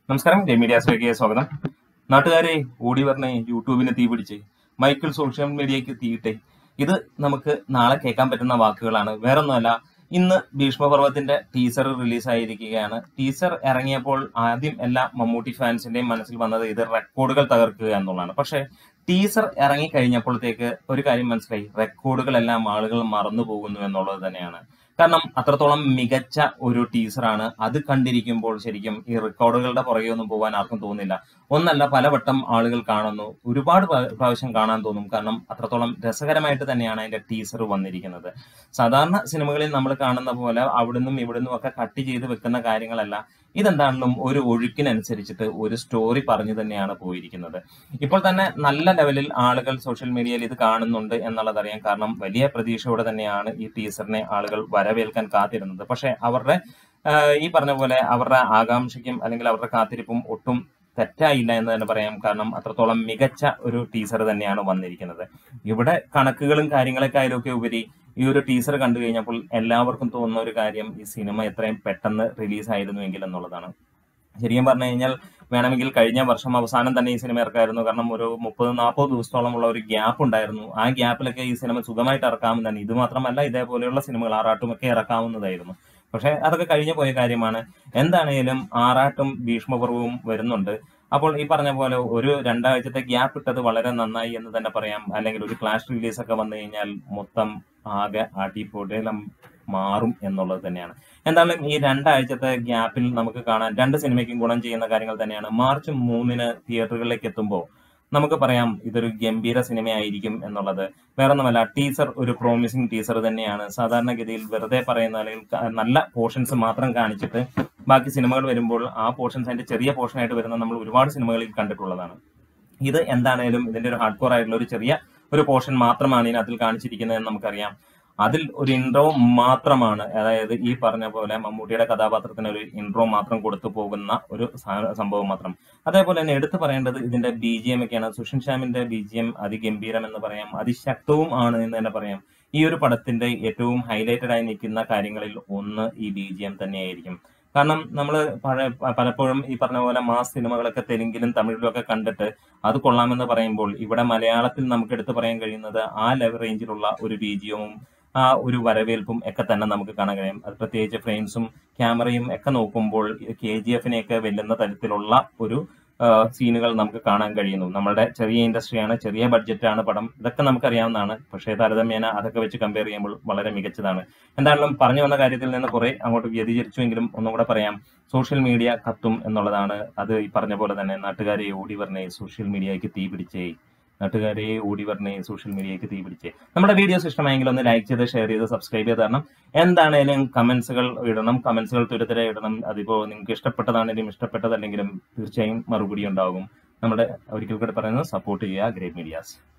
നമസ്കാരം ജെ മീഡിയാസിലേക്ക് സ്വാഗതം നാട്ടുകാരെ ഓടി പറഞ്ഞേ യൂട്യൂബിന് തീ പിടിച്ച് മൈക്കിൾ സോഷ്യൽ മീഡിയയ്ക്ക് തീയിട്ടെ ഇത് നമുക്ക് നാളെ കേൾക്കാൻ പറ്റുന്ന വാക്കുകളാണ് വേറൊന്നുമല്ല ഇന്ന് ഭീഷ്മപർവത്തിന്റെ ടീസർ റിലീസായിരിക്കുകയാണ് ടീസർ ഇറങ്ങിയപ്പോൾ ആദ്യം എല്ലാ മമ്മൂട്ടി ഫാൻസിന്റെയും മനസ്സിൽ വന്നത് ഇത് റെക്കോർഡുകൾ തകർക്കുക എന്നുള്ളതാണ് പക്ഷേ ടീസർ ഇറങ്ങി കഴിഞ്ഞപ്പോഴത്തേക്ക് ഒരു കാര്യം മനസ്സിലായി റെക്കോർഡുകളെല്ലാം ആളുകൾ മറന്നു പോകുന്നു എന്നുള്ളത് തന്നെയാണ് കാരണം അത്രത്തോളം മികച്ച ഒരു ടീസറാണ് അത് കണ്ടിരിക്കുമ്പോൾ ശരിക്കും ഈ റെക്കോർഡുകളുടെ പുറകെ ഒന്നും പോകാൻ ആർക്കും തോന്നില്ല ഒന്നല്ല പലവട്ടം ആളുകൾ കാണുന്നു ഒരുപാട് പ്രാ- പ്രാവശ്യം കാണാൻ തോന്നും കാരണം അത്രത്തോളം രസകരമായിട്ട് തന്നെയാണ് അതിന്റെ ടീസർ വന്നിരിക്കുന്നത് സാധാരണ സിനിമകളിൽ നമ്മൾ കാണുന്ന പോലെ അവിടുന്നും ഇവിടുന്നും ഒക്കെ കട്ട് ചെയ്ത് വെക്കുന്ന കാര്യങ്ങളല്ല ഇതെന്താണെങ്കിലും ഒരു ഒഴുക്കിനനുസരിച്ചിട്ട് ഒരു സ്റ്റോറി പറഞ്ഞു തന്നെയാണ് പോയിരിക്കുന്നത് ഇപ്പോൾ തന്നെ നല്ല ലെവലിൽ ആളുകൾ സോഷ്യൽ മീഡിയയിൽ ഇത് കാണുന്നുണ്ട് എന്നുള്ളത് അറിയാം കാരണം വലിയ പ്രതീക്ഷയോടെ തന്നെയാണ് ഈ ടീസറിനെ ആളുകൾ വരവേൽക്കാൻ കാത്തിരുന്നത് പക്ഷെ അവരുടെ ആഹ് ഈ പറഞ്ഞ പോലെ അവരുടെ ആകാംക്ഷയ്ക്കും അല്ലെങ്കിൽ അവരുടെ കാത്തിരിപ്പും ഒട്ടും തെറ്റായില്ല എന്ന് തന്നെ പറയാം കാരണം അത്രത്തോളം മികച്ച ഒരു ടീസർ തന്നെയാണ് വന്നിരിക്കുന്നത് ഇവിടെ കണക്കുകളും കാര്യങ്ങളൊക്കെ ആയാലൊക്കെ ഉപരി ഈ ഒരു ടീസർ കണ്ടു കഴിഞ്ഞപ്പോൾ എല്ലാവർക്കും തോന്നുന്ന ഒരു കാര്യം ഈ സിനിമ എത്രയും പെട്ടെന്ന് റിലീസ് ആയിരുന്നുവെങ്കിൽ എന്നുള്ളതാണ് ശരിക്കും പറഞ്ഞു കഴിഞ്ഞാൽ വേണമെങ്കിൽ കഴിഞ്ഞ വർഷം അവസാനം തന്നെ ഈ സിനിമ ഇറക്കായിരുന്നു കാരണം ഒരു മുപ്പത് നാൽപ്പത് ദിവസത്തോളമുള്ള ഒരു ഗ്യാപ്പ് ഉണ്ടായിരുന്നു ആ ഗ്യാപ്പിലൊക്കെ ഈ സിനിമ സുഖമായിട്ട് ഇറക്കാവുന്നതാണ് ഇത് മാത്രമല്ല ഇതേപോലെയുള്ള സിനിമകൾ ആറാട്ടും ഒക്കെ ഇറക്കാവുന്നതായിരുന്നു പക്ഷെ അതൊക്കെ കഴിഞ്ഞു പോയ കാര്യമാണ് എന്താണേലും ആറാട്ടും ഭീഷ്മപർവവും വരുന്നുണ്ട് അപ്പോൾ ഈ പറഞ്ഞ പോലെ ഒരു രണ്ടാഴ്ചത്തെ ഗ്യാപ്പ് ഇട്ടത് വളരെ നന്നായി എന്ന് തന്നെ പറയാം അല്ലെങ്കിൽ ഒരു ക്ലാഷ് റിലീസ് ഒക്കെ വന്നു കഴിഞ്ഞാൽ മൊത്തം ആകെ അടിപൊളിയെല്ലാം മാറും എന്നുള്ളത് തന്നെയാണ് എന്തായാലും ഈ രണ്ടാഴ്ചത്തെ ഗ്യാപ്പിൽ നമുക്ക് കാണാൻ രണ്ട് സിനിമയ്ക്കും ഗുണം ചെയ്യുന്ന കാര്യങ്ങൾ തന്നെയാണ് മാർച്ച് മൂന്നിന് തിയേറ്ററുകളിലേക്ക് എത്തുമ്പോൾ നമുക്ക് പറയാം ഇതൊരു ഗംഭീര സിനിമയായിരിക്കും എന്നുള്ളത് വേറൊന്നുമല്ല ടീസർ ഒരു പ്രോമിസിങ് ടീസർ തന്നെയാണ് സാധാരണഗതിയിൽ വെറുതെ പറയുന്ന അല്ലെങ്കിൽ ക- നല്ല പോർഷൻസ് മാത്രം കാണിച്ചിട്ട് ബാക്കി സിനിമകൾ വരുമ്പോൾ ആ പോർഷൻസ് അതിന്റെ ചെറിയ പോർഷനായിട്ട് വരുന്ന നമ്മൾ ഒരുപാട് സിനിമകളിൽ കണ്ടിട്ടുള്ളതാണ് ഇത് എന്താണേലും ഇതിന്റെ ഒരു ഹാർഡ് കോർ ആയിട്ടുള്ള ഒരു ചെറിയ ഒരു പോർഷൻ മാത്രമാണ് ഇതിനകത്തിൽ കാണിച്ചിരിക്കുന്നത് എന്ന് നമുക്കറിയാം അതിൽ ഒരു ഇൻട്രോ മാത്രമാണ് അതായത് ഈ പറഞ്ഞ പോലെ മമ്മൂട്ടിയുടെ കഥാപാത്രത്തിന് ഒരു ഇൻട്രോ മാത്രം കൊടുത്തു പോകുന്ന ഒരു സാ- സംഭവം മാത്രം അതേപോലെ തന്നെ എടുത്തു പറയേണ്ടത് ഇതിന്റെ ബി ജി എം ഒക്കെയാണ് സുഷിൻ ശ്യാമിന്റെ ബി ജി എം അതിഗംഭീരം എന്ന് പറയാം അതിശക്തവും ആണ് എന്ന് തന്നെ പറയാം ഈ ഒരു പടത്തിന്റെ ഏറ്റവും ഹൈലൈറ്റഡ് ആയി നിൽക്കുന്ന കാര്യങ്ങളിൽ ഒന്ന് ഈ ബി ജി എം തന്നെയായിരിക്കും കാരണം നമ്മൾ പഴയ പലപ്പോഴും ഈ പറഞ്ഞ പോലെ മാസ് സിനിമകളൊക്കെ തെലുങ്കിലും തമിഴിലും ഒക്കെ കണ്ടിട്ട് അത് കൊള്ളാമെന്ന് പറയുമ്പോൾ ഇവിടെ മലയാളത്തിൽ നമുക്ക് എടുത്തു പറയാൻ കഴിയുന്നത് ആ ലെവൽ റേഞ്ചിലുള്ള ഒരു ബീജിയവും ആ ഒരു വരവേൽപ്പും ഒക്കെ തന്നെ നമുക്ക് കാണാൻ കഴിയും അത് പ്രത്യേകിച്ച് ഫ്രെയിംസും ക്യാമറയും ഒക്കെ നോക്കുമ്പോൾ കെ ജി എഫിനെയൊക്കെ വെല്ലുന്ന തരത്തിലുള്ള ഒരു ആ, സീനുകൾ നമുക്ക് കാണാൻ കഴിയുന്നു നമ്മളുടെ ചെറിയ ഇൻഡസ്ട്രിയാണ് ചെറിയ ബഡ്ജറ്റാണ് പടം ഇതൊക്കെ നമുക്കറിയാവുന്നതാണ് പക്ഷേ താരതമ്യേന അതൊക്കെ വെച്ച് കമ്പയർ ചെയ്യുമ്പോൾ വളരെ മികച്ചതാണ് എന്തായാലും പറഞ്ഞു വന്ന കാര്യത്തിൽ നിന്ന് കുറെ അങ്ങോട്ട് വ്യതിചരിച്ചുവെങ്കിലും ഒന്നും കൂടെ പറയാം സോഷ്യൽ മീഡിയ കത്തും എന്നുള്ളതാണ് അത് ഈ പറഞ്ഞ പോലെ തന്നെ നാട്ടുകാരെ ഓടി പറഞ്ഞേ സോഷ്യൽ മീഡിയയ്ക്ക് തീ പിടിച്ചേ നാട്ടുകാരെ ഓടി പറഞ്ഞേ സോഷ്യൽ മീഡിയയ്ക്ക് തീ പിടിച്ചേ നമ്മുടെ വീഡിയോസ് ഇഷ്ടമായെങ്കിൽ ഒന്ന് ലൈക്ക് ചെയ്ത് ഷെയർ ചെയ്ത് സബ്സ്ക്രൈബ് ചെയ്ത് തരണം എന്താണേലും കമന്റ്സുകൾ ഇടണം കമന്റ്സുകൾ തുരുത്തര ഇടണം അതിപ്പോ നിങ്ങൾക്ക് ഇഷ്ടപ്പെട്ടതാണെങ്കിലും ഇഷ്ടപ്പെട്ടതല്ലെങ്കിലും തീർച്ചയായും മറുപടി ഉണ്ടാകും നമ്മുടെ ഒരിക്കൽ കൂടെ പറയുന്നത് സപ്പോർട്ട് ചെയ്യുക ഗ്രേറ്റ് മീഡിയാസ്